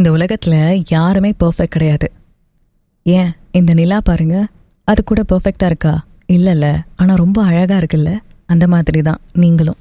இந்த உலகத்துல யாருமே பெர்ஃபெக்ட் கிடையாது ஏன் இந்த நிலா பாருங்க அது கூட பெர்ஃபெக்டா இருக்கா இல்லல்ல ஆனா ரொம்ப அழகா இருக்குல்ல அந்த மாதிரி தான் நீங்களும்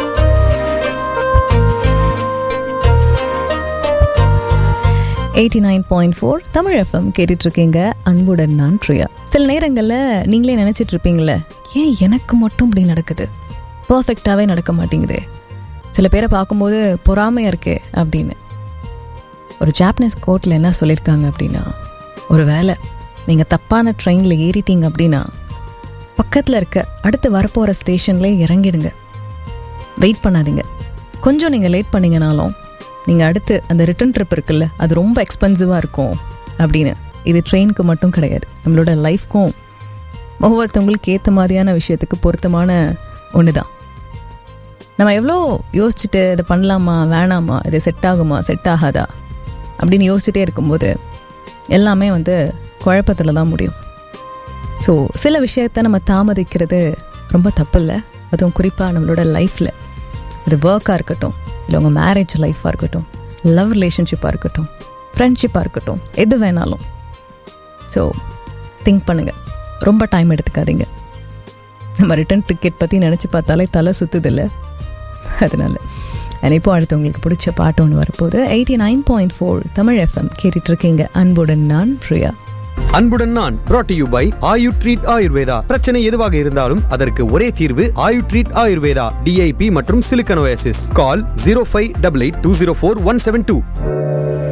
eighty nine point four Tamil FM கேட்டுட்டு இருக்கீங்க அன்புடன் நான் பிரியா சில நேரங்களில் நீங்களே நினைச்சிட்டு இருப்பீங்களே ஏன் எனக்கு மட்டும் இப்படி நடக்குது பர்ஃபெக்டாகவே நடக்க மாட்டேங்குது சில பேரை பார்க்கும்போது பொறாமையா இருக்கே அப்படின்னு ஒரு ஜாப்பனீஸ் கோர்ட்டில் என்ன சொல்லியிருக்காங்க அப்படின்னா ஒரு வேளை நீங்கள் தப்பான ட்ரெயினில் ஏறிட்டீங்க அப்படின்னா பக்கத்தில் இருக்க அடுத்து வரப்போகிற ஸ்டேஷன்லேயே இறங்கிடுங்க வெயிட் பண்ணாதீங்க கொஞ்சம் நீங்கள் லேட் பண்ணீங்கனாலும் நீங்கள் அடுத்து அந்த ரிட்டர்ன் ட்ரிப் இருக்குல்ல அது ரொம்ப எக்ஸ்பென்சிவாக இருக்கும் அப்படின்னு இது ட்ரெயினுக்கு மட்டும் கிடையாது நம்மளோட லைஃப்க்கும் ஒவ்வொருத்தவங்களுக்கு ஏற்ற மாதிரியான விஷயத்துக்கு பொருத்தமான ஒன்று தான் நம்ம எவ்வளோ யோசிச்சுட்டு இதை பண்ணலாமா வேணாமா இது செட் ஆகுமா செட் ஆகாதா அப்படின்னு யோசிச்சுட்டே இருக்கும்போது எல்லாமே வந்து குழப்பத்தில் தான் முடியும் ஸோ சில விஷயத்த நம்ம தாமதிக்கிறது ரொம்ப தப்பு இல்லை அதுவும் குறிப்பாக நம்மளோட லைஃப்பில் அது ஒர்க்காக இருக்கட்டும் இல்லை உங்கள் மேரேஜ் லைஃப்பாக இருக்கட்டும் லவ் ரிலேஷன்ஷிப்பாக இருக்கட்டும் ஃப்ரெண்ட்ஷிப்பாக இருக்கட்டும் எது வேணாலும் ஸோ திங்க் பண்ணுங்கள் ரொம்ப டைம் எடுத்துக்காதீங்க நம்ம ரிட்டர்ன் டிக்கெட் பற்றி நினச்சி பார்த்தாலே தலை சுற்றுதில்ல அதனால And இப்போ அடுத்து உங்களுக்கு பிடிச்ச பாட்டு ஒன்று வரப்போகுது eighty nine point four Tamil FM கேட்டுட்டு இருக்கீங்க அன்புடன் நான் பிரியா அன்புடன் நான் brought to you by Ayu treat Ayurveda பிரச்சனை எதுவாக இருந்தாலும் அதற்கு ஒரே தீர்வு ஆயு ட்ரீட் ஆயுர்வேதா டிஐபி மற்றும் சிலிக்கனோசிஸ் call zero five double eight two zero four one seven two